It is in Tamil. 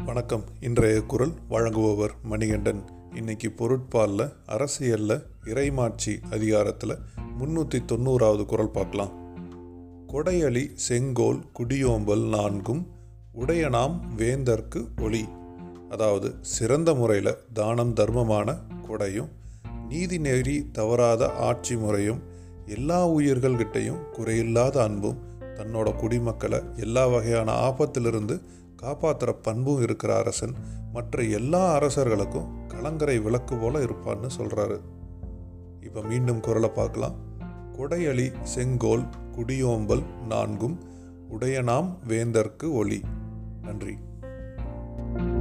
வணக்கம் இன்றைய குரல் வழங்குபவர் மணிகண்டன் இன்னைக்கு பொருட்பாலில் அரசியலில் இறைமாட்சி அதிகாரத்தில் முன்னூற்றி தொண்ணூறாவது குரல் பார்க்கலாம் கொடையளி செங்கோல் குடியோம்பல் நான்கும் உடையனாம் வேந்தர்க்கு ஒளி அதாவது சிறந்த முறையில் தானம் தர்மமான கொடையும் நீதி நெறி தவறாத ஆட்சி முறையும் எல்லா உயிர்கள்கிட்டையும் குறையில்லாத அன்பும் தன்னோட குடிமக்களை எல்லா வகையான ஆபத்திலிருந்து காப்பாற்றுற பண்பும் இருக்கிற அரசன் மற்ற எல்லா அரசர்களுக்கும் கலங்கரை விளக்கு போல இருப்பான்னு சொல்கிறாரு இப்போ மீண்டும் குரலை பார்க்கலாம் கொடையளி செங்கோல் குடியோம்பல் நான்கும் உடையனாம் வேந்தர்க்கு ஒளி நன்றி